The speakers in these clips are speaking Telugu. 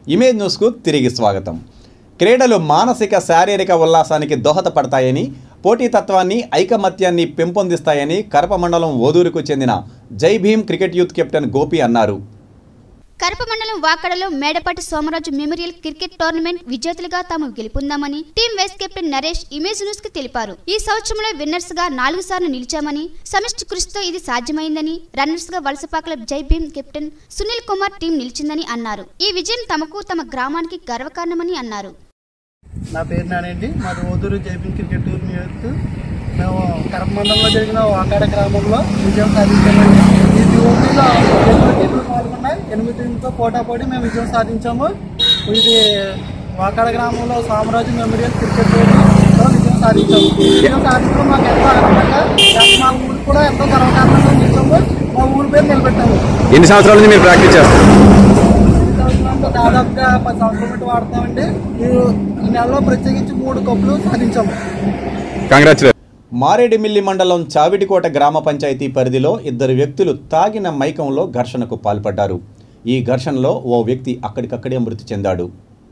ఇమేజ్ న్యూస్కు తిరిగి స్వాగతం క్రీడలు మానసిక శారీరక ఉల్లాసానికి దోహదపడతాయని పోటీతత్వాన్ని ఐకమత్యాన్ని పెంపొందిస్తాయని కరప మండలం ఓదూరుకు చెందిన Jai Bhim cricket youth captain Gopi అన్నారు కరప మండలం వాకడలో Medapati Somaraju memorial cricket tournament విజేతలుగా తాము గెలుపొందామని team vice captain Naresh image news కి తెలిపారు ఈ సంవత్సరంలో విన్నర్స్ గా నాలుగు సార్లు నిలిచామని సమిష్టి కృషితో ఇది సాధ్యమైందని రన్నర్స్ గా వలసపాకల జై భీమ్ కెప్టెన్ సునీల్ కుమార్ టీం నిలిచిందని అన్నారు ఈ విజయం తమకు తమ గ్రామానికి గర్వకారణమని అన్నారు నా పేరు నానండి మాది ఓదూరు జైపీ క్రికెట్ టూర్నమెంట్ మేము కరప మండలంలో జరిగిన వాకాడ గ్రామంలో విజయం సాధించామండి ఈ టూర్నీలో ఎనిమిది టీంలు పాల్గొన్నాయి ఎనిమిది టీంలతో పోటాపోటీ మేము విజయం సాధించాము ఇది వాకాడ గ్రామంలో సామ్రాజ్య మెమోరియల్ క్రికెట్ టూర్నీలో విజయం సాధించాము విజయం సాధించడం మాకు ఎంతో ఆనందంగా మా ఊరు కూడా ఎంతో గర్వకారణంగా నిలిచాము మా ఊరి పేరు నిలబెట్టాము ఎన్ని సంవత్సరాల నుంచి మీరు ప్రాక్టీస్ చేస్తారు సంవత్సరంలో దాదాపుగా పది సంవత్సరాల బట్టి వాడుతామండి ఈ ఈ నెలలో ప్రత్యేకించి మూడు కప్పులు సాధించాము కంగ్రాచులేట్ మారేడుమిల్లి మండలం చావిడికోట గ్రామ పంచాయతీ పరిధిలో ఇద్దరు వ్యక్తులు తాగిన మైకంలో ఘర్షణకు పాల్పడ్డారు ఈ ఘర్షణలో ఓ వ్యక్తి అక్కడికక్కడే మృతి చెందాడు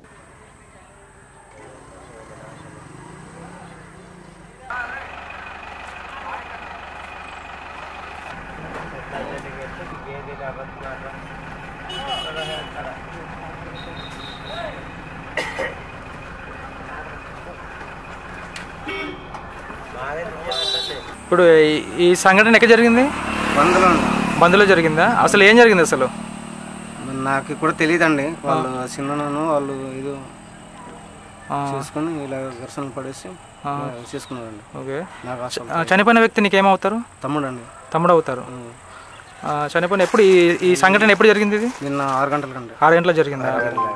ఇప్పుడు ఈ- ఈ సంఘటన ఎక్కడ జరిగింది వందలో బంద్లో జరిగిందా అసలు ఏం జరిగింది అసలు నాకు కూడా తెలియదండి వాళ్ళు చిన్నను వాళ్ళు ఇది ఆ, చేసుకుని ఇలా ఘర్షణ పడేసి ఇలా చేసుకున్నారండి ఓకే నాకు అసలు ఆ, చనిపోయిన వ్యక్తి నీకేమవుతారు తమ్ముడు అండి తమ్ముడు అవుతారు ఆ, చనిపోయిన ఎప్పుడు ఈ ఈ సంఘటన ఎప్పుడు జరిగింది ఇది నిన్న ఆరు గంటలకండి ఆరు గంటలకు జరిగిందా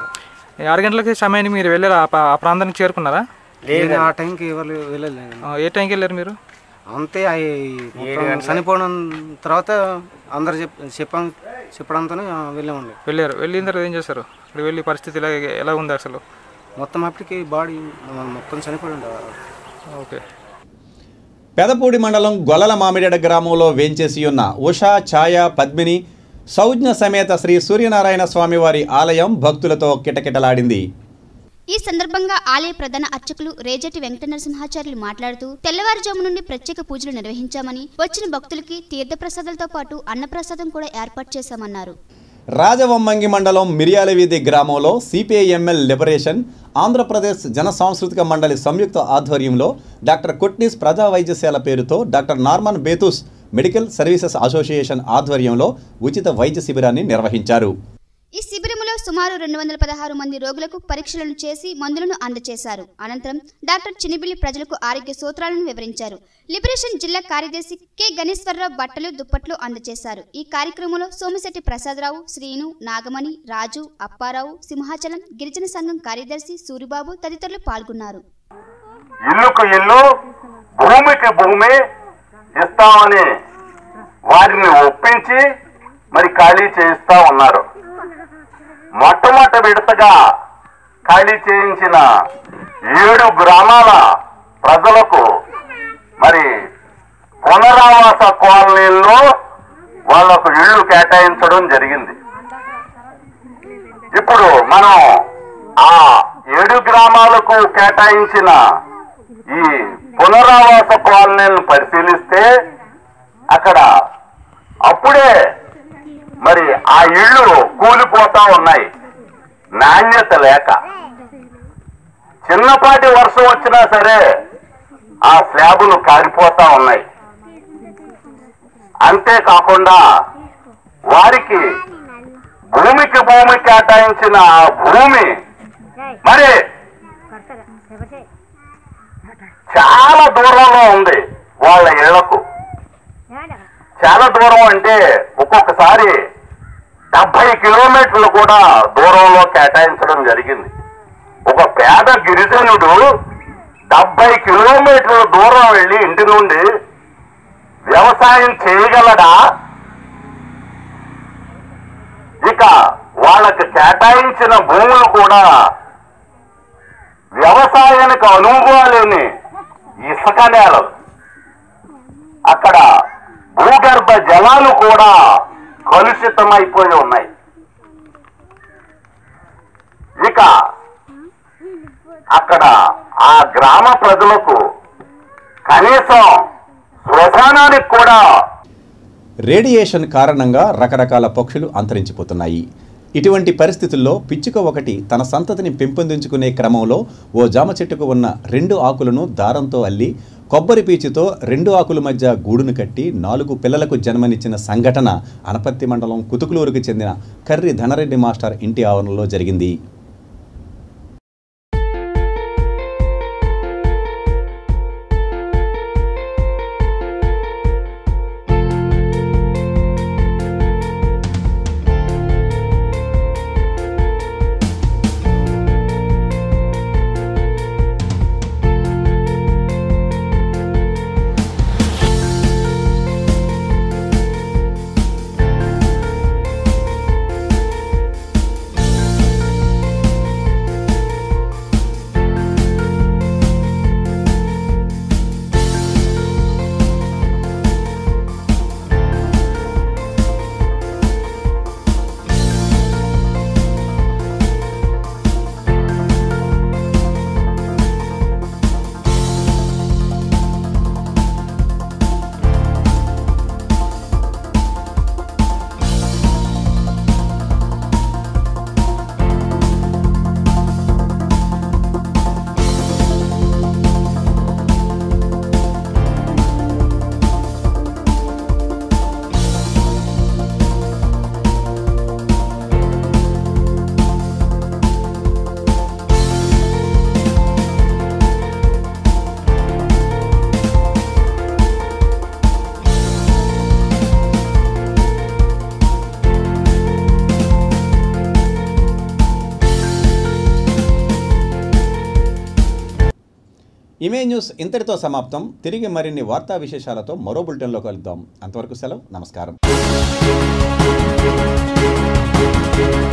ఈ ఆరు గంటలకి సమయానికి మీరు వెళ్ళారు ఆ ప- ఆ ప్రాంతానికి చేరుకున్నారా నేను ఆ టైంకి ఎవరు వెళ్ళలేదు ఆ, ఏ టైంకి వెళ్ళారు మీరు అంతే అవి మొత్తం చనిపోవడం తర్వాత అందరు చెప్ చెప్పాం చెప్పడంతోనే ఆ, వెళ్ళామండి వెళ్ళారు వెళ్ళిన తర్వాత ఏం చేశారు ఇక్కడ వెళ్ళి పరిస్థితి ఎలా ఎలా ఉంది అసలు మొత్తం అప్పటికి బాడీ మొత్తం చనిపోయింది ఓకే పెదపూడి మండలం గొల్లల మామిడెడ గ్రామంలో వేంచేసి ఉన్న ఉషా ఛాయ పద్మిని సౌజ్ఞ సమేత శ్రీ సూర్యనారాయణ స్వామివారి ఆలయం భక్తులతో కిటకిటలాడింది ఈ సందర్భంగా ఆలయ ప్రధాన అర్చకులు రేజటి వెంకట నరసింహాచార్యులు మాట్లాడుతూ తెల్లవారుజాము నుండి ప్రత్యేక పూజలు నిర్వహించామని వచ్చిన భక్తులకి తీర్థప్రసాదాలతో పాటు అన్నప్రసాదం కూడా ఏర్పాటు చేశామన్నారు రాజవమ్మంగి మండలం మిర్యాలవీధి గ్రామంలో సిపిఐఎంఎల్ లిబరేషన్ ఆంధ్రప్రదేశ్ జన సాంస్కృతిక మండలి సంయుక్త ఆధ్వర్యంలో డాక్టర్ కుట్నీస్ ప్రజా వైద్యశాల పేరుతో doctor Norman Bethune medical services association ఆధ్వర్యంలో ఉచిత వైద్య శిబిరాన్ని నిర్వహించారు ఈ శిబిరములో సుమారు రెండు వందల పదహారు మంది రోగులకు పరీక్షలను చేసి మందులను అందజేశారు అనంతరం డాక్టర్ చినిబిల్లి ప్రజలకు ఆరోగ్య సూత్రాలను వివరించారు లిబరేషన్ జిల్లా కార్యదర్శి కె గణేశ్వరరావు బట్టలు దుప్పట్లు అందజేశారు ఈ కార్యక్రమంలో సోమిశెట్టి ప్రసాదరావు శ్రీను నాగమణి రాజు అప్పారావు సింహాచలం గిరిజన సంఘం కార్యదర్శి సూరిబాబు తదితరులు పాల్గొన్నారు ఇల్లుకు ఇల్లు భూమికి భూమి ఇస్తామని వారిని ఒప్పించి మరి ఖాళీ చేయిస్తా ఉన్నారు మొట్టమొదటి విడతగా ఖాళీ చేయించిన ఏడు గ్రామాల ప్రజలకు మరి పునరావాస కాలనీల్లో వాళ్లకు ఇళ్లు కేటాయించడం జరిగింది ఇప్పుడు మనం ఆ ఏడు గ్రామాలకు కేటాయించిన ఈ పునరావాస కాలనీలను పరిశీలిస్తే అక్కడ అప్పుడే మరి ఆ ఇళ్ళు కూలిపోతా ఉన్నాయి నాణ్యత లేక చిన్నపాటి వర్షం వచ్చినా సరే ఆ స్లాబులు కారిపోతా ఉన్నాయి అంతేకాకుండా వారికి భూమికి భూమి కేటాయించిన ఆ భూమి మరి చాలా దూరంలో ఉంది వాళ్ళ ఇళ్లకు చాలా దూరం అంటే ఒక్కొక్కసారి డెబ్బై కిలోమీటర్లు కూడా దూరంలో కేటాయించడం జరిగింది ఒక పేద గిరిజనుడు డెబ్బై కిలోమీటర్ల దూరం వెళ్ళి ఇంటి నుండి వ్యవసాయం చేయగలడా ఇక వాళ్ళకి కేటాయించిన భూములు కూడా వ్యవసాయానికి అనువుగా లేని ఇసుక నేలలు అక్కడ భూగర్భ జలాలు కూడా కలుషితమైపోయి ఉన్నాయి అక్కడ ఆ గ్రామ ప్రజలకు కనీసం శ్మశానానికి కూడా రేడియేషన్ కారణంగా రకరకాల పక్షులు అంతరించిపోతున్నాయి ఇటువంటి పరిస్థితుల్లో పిచ్చుక ఒకటి తన సంతతిని పెంపొందించుకునే క్రమంలో ఓ జామ చెట్టుకు ఉన్న రెండు ఆకులను దారంతో అల్లి కొబ్బరి పీచుతో రెండు ఆకుల మధ్య గూడును కట్టి నాలుగు పిల్లలకు జన్మనిచ్చిన సంఘటన అనపత్తి మండలం కుతుకులూరుకు చెందిన కర్రి ధనరెడ్డి మాస్టర్ ఇంటి ఆవరణలో జరిగింది ఇమే న్యూస్ ఇంతటితో సమాప్తం తిరిగి మరిన్ని వార్తా విశేషాలతో మరో బులెటిన్లో కలుద్దాం అంతవరకు సెలవు నమస్కారం